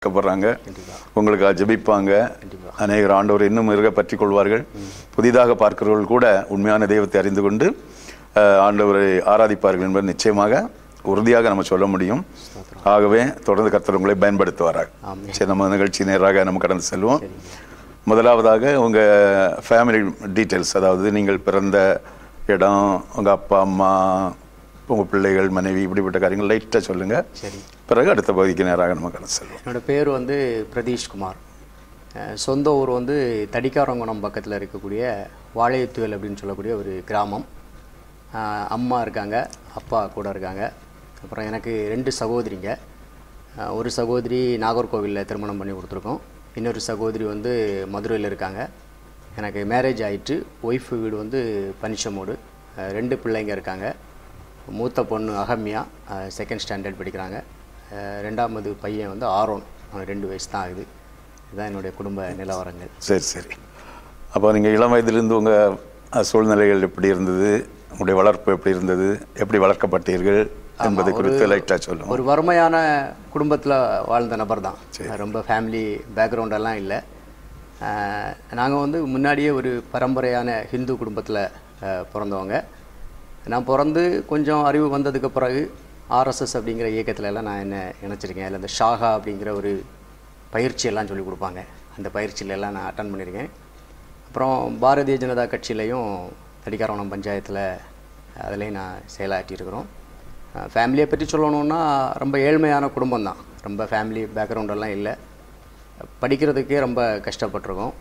கப்படுறாங்க உங்களுக்காக ஜெபிப்பாங்க அநேகர் ஆண்டவர் இன்னும் இருக பற்றி கொள்வார்கள் புதிதாக பார்க்கிறவர்கள் கூட உண்மையான தெய்வத்தை அறிந்து கொண்டு அஹ், ஆண்டவரை ஆராதிப்பார்கள் என்பது நிச்சயமாக உறுதியாக நம்ம சொல்ல முடியும் ஆகவே தொடர்ந்து கர்த்தர் உங்களை பயன்படுத்துவார்கள் சரி நம்ம நிகழ்ச்சி நேராக நம்ம கடந்து செல்வோம் முதலாவதாக உங்க ஃபேமிலி டீட்டெயில்ஸ் அதாவது நீங்கள் பிறந்த இடம் உங்க அப்பா அம்மா உங்க பிள்ளைகள் மனைவி இப்படிப்பட்ட காரியங்கள் லைட்டாக சொல்லுங்க சரி பிறகு அடுத்த பகுதிக்கு நேராக நம்ம கடந்து செல்வோம் என்னோட பேர் வந்து பிரதீஷ்குமார் அஹ் சொந்த ஊர் வந்து தடிக்காரங்குணம் பக்கத்தில் இருக்கக்கூடிய வாழையத்துவல் அப்படின்னு சொல்லக்கூடிய ஒரு கிராமம் அஹ் அம்மா இருக்காங்க அப்பா கூட இருக்காங்க அப்புறம் எனக்கு ரெண்டு சகோதரிங்க அஹ் ஒரு சகோதரி நாகர்கோவிலில் திருமணம் பண்ணி கொடுத்துருக்கோம் இன்னொரு சகோதரி வந்து மதுரையில் இருக்காங்க எனக்கு மேரேஜ் ஆயிட்டு ஒய்ஃப் வீடு வந்து பனிச்சமூடு அஹ் ரெண்டு பிள்ளைங்க இருக்காங்க மூத்த பொண்ணு அகம்யா செகண்ட் ஸ்டாண்டர்ட் படிக்கிறாங்க அஹ் ரெண்டாமது பையன் வந்து ஆரோன் அவன் ரெண்டு வயசு தான் ஆகுது இதுதான் என்னுடைய குடும்ப நிலவரங்கள் சரி சரி அப்போ நீங்கள் இளம் வயதிலிருந்து உங்கள் சூழ்நிலைகள் எப்படி இருந்தது உங்களுடைய வளர்ப்பு எப்படி இருந்தது எப்படி வளர்க்கப்பட்டீர்கள் என்பதை குறித்து லைட்டாக சொல்லுவோம் ஒரு வறுமையான குடும்பத்தில் வாழ்ந்த நபர் தான் ரொம்ப ஃபேமிலி பேக்ரவுண்டெல்லாம் இல்லை நாங்கள் வந்து முன்னாடியே ஒரு பரம்பரையான ஹிந்து குடும்பத்தில் பிறந்தவங்க நான் பிறந்து கொஞ்சம் அறிவு வந்ததுக்கு பிறகு ஆர்எஸ்எஸ் அப்படிங்கிற இயக்கத்துல எல்லாம் நான் என்ன இணைச்சிருக்கேன் அதில் இந்த ஷாகா அப்படிங்கிற ஒரு பயிற்சி எல்லாம் சொல்லி கொடுப்பாங்க அந்த பயிற்சியில எல்லாம் நான் அட்டன் பண்ணியிருக்கேன் அப்புறம் பாரதிய ஜனதா கட்சியிலையும் தடிக்காரவனம் பஞ்சாயத்தில் அதுலேயும் நான் செயலாற்றியிருக்கிறோம் ஃபேமிலியை பற்றி சொல்லணுன்னா ரொம்ப ஏழ்மையான குடும்பம் தான் ரொம்ப ஃபேமிலி பேக்ரவுண்டெல்லாம் இல்லை படிக்கிறதுக்கே ரொம்ப கஷ்டப்பட்டிருக்கோம்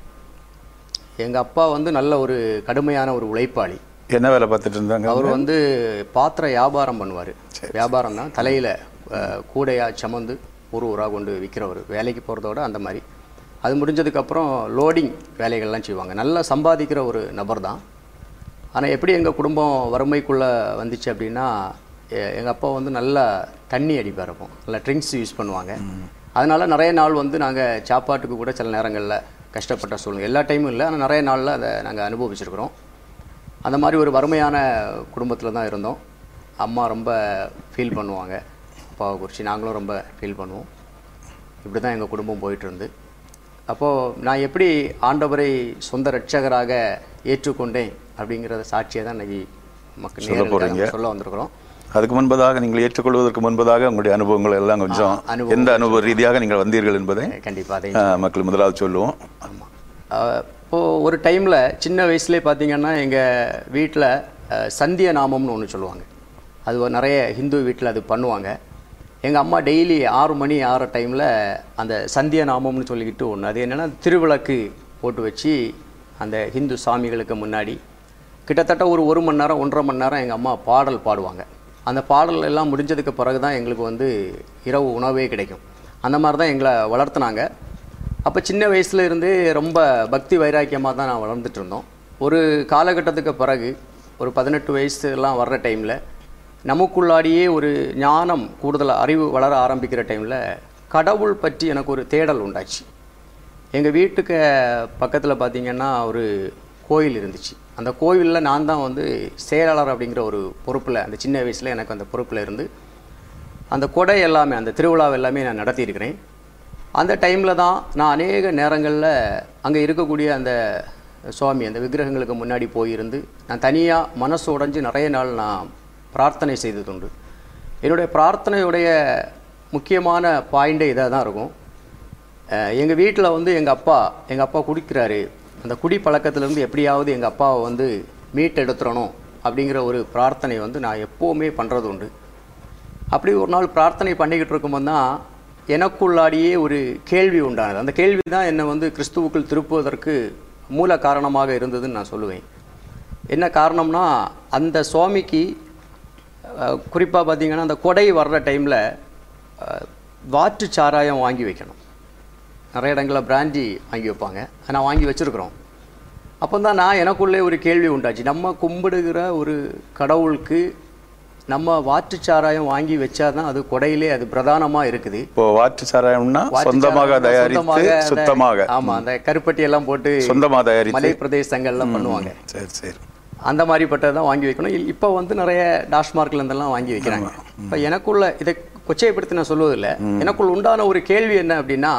எங்கள் அப்பா வந்து நல்ல ஒரு கடுமையான ஒரு உழைப்பாளி என்ன வேலை பார்த்துட்டு இருந்தாங்க அவர் வந்து பாத்திர வியாபாரம் பண்ணுவார் வியாபாரம் தான் தலையில் கூடையாக சுமந்து ஊர் ஊராக கொண்டு விற்கிறவர் வேலைக்கு போகிறதோட அந்த மாதிரி அது முடிஞ்சதுக்கப்புறம் லோடிங் வேலைகள்லாம் செய்வாங்க நல்லா சம்பாதிக்கிற ஒரு நபர் தான் ஆனால் எப்படி எங்கள் குடும்பம் வறுமைக்குள்ளே வந்துச்சு அப்படின்னா எங்கள் அப்பா வந்து நல்லா தண்ணி அடிப்பார் அப்போ நல்லா ட்ரிங்க்ஸ் யூஸ் பண்ணுவாங்க அதனால நிறைய நாள் வந்து நாங்கள் சாப்பாட்டுக்கு கூட சில நேரங்களில் கஷ்டப்பட்ட சூழ்நிலை எல்லா டைமும் இல்லை ஆனால் நிறைய நாளில் அதை நாங்கள் அனுபவிச்சிருக்கிறோம் அந்த மாதிரி ஒரு வறுமையான குடும்பத்தில் தான் இருந்தோம் அம்மா ரொம்ப ஃபீல் பண்ணுவாங்க அப்பாவை குறித்து நாங்களும் ரொம்ப ஃபீல் பண்ணுவோம் இப்படி தான் எங்கள் குடும்பம் போயிட்டு இருந்து அப்போது நான் எப்படி ஆண்டவரை சொந்த ரட்சகராக ஏற்றுக்கொண்டேன் அப்படிங்கிறத சாட்சியை தான் இன்னைக்கு மக்கள் நேயர்களுக்காக நம்ம சொல்ல வந்திருக்கிறோம் அதுக்கு முன்பதாக நீங்கள் ஏற்றுக்கொள்வதற்கு முன்பதாக உங்களுடைய அனுபவங்கள் எல்லாம் கொஞ்சம் அனுபவம் எந்த அனுபவ ரீதியாக நீங்கள் வந்தீர்கள் என்பதை கண்டிப்பாக அதை அஹ், மக்கள் முதலாவது சொல்லுவோம் ஆமாம் இப்போது ஒரு டைமில் சின்ன வயசுலேயே பார்த்தீங்கன்னா எங்கள் வீட்டில் சந்திய நாமம்னு ஒன்று சொல்லுவாங்க அது ஒரு நிறைய ஹிந்து வீட்டில் அது பண்ணுவாங்க எங்கள் அம்மா டெய்லி ஆறு மணி ஆறு டைமில் அந்த சந்திய நாமம்னு சொல்லிக்கிட்டு ஒன்று அது என்னென்னா திருவிளக்கு போட்டு வச்சு அந்த ஹிந்து சாமிகளுக்கு முன்னாடி கிட்டத்தட்ட ஒரு ஒரு மணி நேரம் ஒன்றரை மணி நேரம் எங்கள் அம்மா பாடல் பாடுவாங்க அந்த பாடல் எல்லாம் முடிஞ்சதுக்கு பிறகு தான் எங்களுக்கு வந்து இரவு உணவே கிடைக்கும் அந்த மாதிரி தான் எங்களை வளர்த்துனாங்க அப்போ சின்ன வயசுல இருந்தே ரொம்ப பக்தி வைராக்கியமாக தான் நான் வளர்ந்துட்டு இருந்தோம் ஒரு காலகட்டத்துக்கு பிறகு ஒரு பதினெட்டு வயசுலாம் வர்ற டைமில் நமக்குள்ளாடியே ஒரு ஞானம் கூடுதல் அறிவு வளர ஆரம்பிக்கிற டைமில் கடவுள் பற்றி எனக்கு ஒரு தேடல் உண்டாச்சு எங்கள் வீட்டுக்கு பக்கத்தில் பார்த்தீங்கன்னா ஒரு கோயில் இருந்துச்சு அந்த கோயிலில் நான் தான் வந்து செயலாளர் அப்படிங்கிற ஒரு பொறுப்பில் அந்த சின்ன வயசில் எனக்கு அந்த பொறுப்பில் இருந்து அந்த கொடை எல்லாமே அந்த திருவிழாவை எல்லாமே நான் நடத்தியிருக்கிறேன் அந்த டைமில் தான் நான் அநேக நேரங்களில் அங்கே இருக்கக்கூடிய அந்த சுவாமி அந்த விக்கிரகங்களுக்கு முன்னாடி போயிருந்து நான் தனியாக மனசு உடைஞ்சு நிறைய நாள் நான் பிரார்த்தனை செய்ததுண்டு என்னுடைய பிரார்த்தனையுடைய முக்கியமான பாயிண்டே இதாக தான் இருக்கும் எங்கள் வீட்டில் வந்து எங்கள் அப்பா எங்கள் அப்பா குடிக்கிறாரு அந்த குடி பழக்கத்திலேருந்து எப்படியாவது எங்கள் அப்பாவை வந்து மீட் எடுத்துடணும் அப்படிங்கிற ஒரு பிரார்த்தனை வந்து நான் எப்போவுமே பண்ணுறது உண்டு அப்படி ஒரு நாள் பிரார்த்தனை பண்ணிக்கிட்டு இருக்கும்போது தான் எனக்குள்ளாடியே ஒரு கேள்வி உண்டானது அந்த கேள்வி தான் என்னை வந்து கிறிஸ்துவுக்குள் திருப்புவதற்கு மூல காரணமாக இருந்ததுன்னு நான் சொல்லுவேன் என்ன காரணம்னா அந்த சுவாமிக்கு குறிப்பாக பார்த்தீங்கன்னா அந்த கொடை வர்ற டைமில் வாற்று சாராயம் வாங்கி வைக்கணும் நிறைய இடங்களில் பிராண்டி வாங்கி வைப்பாங்க நான் வாங்கி வச்சுருக்குறோம் அப்போ தான் நான் எனக்குள்ளே ஒரு கேள்வி உண்டாச்சு நம்ம கும்பிடுகிற ஒரு கடவுளுக்கு நம்ம வாற்று சாராயம் வாங்கி வச்சாதான் அது கொடையிலே அது பிரதானமாக இருக்குது இப்போ வாற்று சாராயம்னா வாற்று சொந்தமாக சாராயம் தயாரித்து சொந்தமாக அந்த- சுத்தமாக ஆமா அந்த கருப்பட்டி எல்லாம் போட்டு சொந்தமாக தயாரித்து மலை பிரதேசங்கள்லாம் பண்ணுவாங்க சரி சரி அந்த மாதிரிப்பட்டதை தான் வாங்கி வைக்கணும் இல்- இப்போ வந்து நிறைய டாஸ்மார்க்ல இருந்தெல்லாம் வாங்கி வைக்கிறாங்க இப்போ எனக்குள்ள இதை கொச்சைப்படுத்தி நான் சொல்வதில்லை எனக்குள் உண்டான ஒரு கேள்வி என்ன அப்படின்னா